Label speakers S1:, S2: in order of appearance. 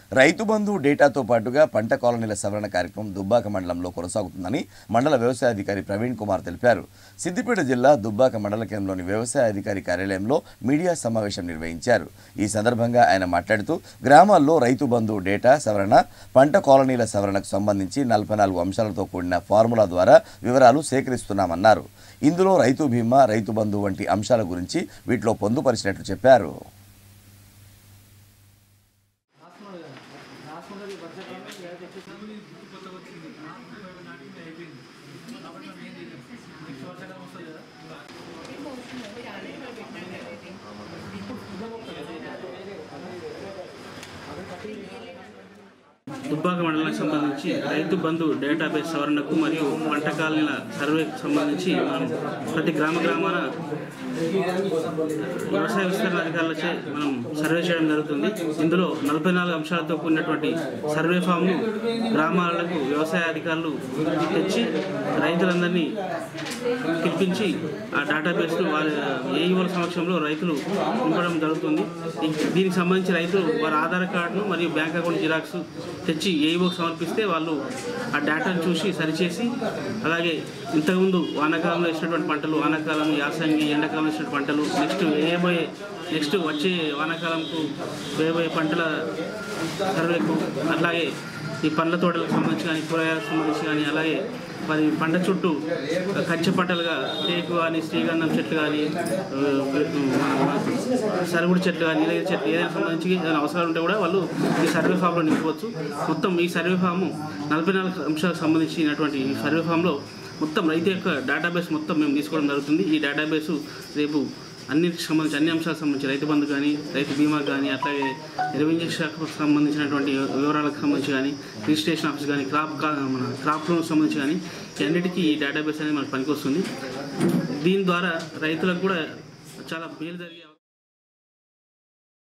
S1: రైతు బంధు డేటాతో పాటుగా పంట కాలనీల సవరణ కార్యక్రమం దుబ్బాక మండలంలో కొనసాగుతుందని మండల వ్యవసాయ అధికారి ప్రవీణ్ కుమార్ తెలిపారు సిద్దిపేట జిల్లా దుబ్బాక మండల కేంద్రంలోని వ్యవసాయ అధికారి కార్యాలయంలో మీడియా సమావేశం నిర్వహించారు ఈ సందర్భంగా ఆయన మాట్లాడుతూ గ్రామాల్లో రైతు బంధు డేటా సవరణ పంట కాలనీల సవరణకు సంబంధించి నలభై నాలుగు అంశాలతో కూడిన ఫార్ములా ద్వారా వివరాలు సేకరిస్తున్నామన్నారు ఇందులో రైతు బీమా రైతు బంధు వంటి అంశాల గురించి వీటిలో పొందుపరిచినట్లు చెప్పారు
S2: దుబ్బాక మండలానికి సంబంధించి రైతు బంధు డేటాబేస్ సవరణకు మరియు పంట కాలనీల సర్వేకు సంబంధించి మనం ప్రతి గ్రామ గ్రామాన వ్యవసాయ విస్తరణ అధికారులచే మనం సర్వే చేయడం జరుగుతుంది ఇందులో నలభై నాలుగు అంశాలతో కూడినటువంటి సర్వే ఫామ్ను గ్రామాలకు వ్యవసాయ అధికారులు తెచ్చి రైతులందరినీ పిలిపించి ఆ డేటాబేస్ను వారి ఏఈఓల సమక్షంలో రైతులు నింపడం జరుగుతుంది ఈ- దీనికి సంబంధించి రైతులు వారి ఆధార్ కార్డును మరియు బ్యాంక్ అకౌంట్ జిరాక్స్ తెచ్చి ఏఈఓకి సమర్పిస్తే వాళ్ళు ఆ డేటాను చూసి సరిచేసి అలాగే ఇంతకుముందు వానాకాలంలో వేసినటువంటి పంటలు వానాకాలం యాసంగి ఎండాకాలంలో వేసిన పంటలు నెక్స్ట్ వేయబోయే నెక్స్ట్ వచ్చే వానాకాలంకు వేయబోయే పంటల సర్వేకు అట్లాగే ఈ పండ్ల తోటలకు సంబంధించి కానీ కూరగాయలకు సంబంధించి కానీ అలాగే మరి పంట చుట్టూ కంచె పంటలుగా టేకు కానీ శ్రీగంధం చెట్లు కానీ సరుగుడు చెట్లు కానీ నీలగిరి చెట్లు ఏదైనా సంబంధించి ఏదైనా అవసరాలు ఉంటే కూడా వాళ్ళు ఈ సర్వే ఫామ్లో నింపుకోవచ్చు మొత్తం ఈ సర్వే ఫాము నలభై నాలుగు అంశాలకు సంబంధించినటువంటి ఈ సర్వే ఫామ్లో మొత్తం రైతు యొక్క డేటాబేస్ మొత్తం మేము తీసుకోవడం జరుగుతుంది ఈ డేటాబేసు రేపు అన్నిటికి సంబంధించి అన్ని అంశాలకు సంబంధించి రైతు బంధు కానీ రైతు బీమా కానీ అట్లాగే రెవెన్యూ శాఖకు సంబంధించినటువంటి వివరాలకు సంబంధించి కానీ రిజిస్ట్రేషన్ ఆఫీస్ కానీ క్రాప్ కా- మన క్రాప్ లోన్ సంబంధించి కానీ ఈ అన్నిటికీ ఈ డేటాబేస్ అనేది మనకు పనికొస్తుంది దీని ద్వారా రైతులకు కూడా చాలా మేలు జరిగే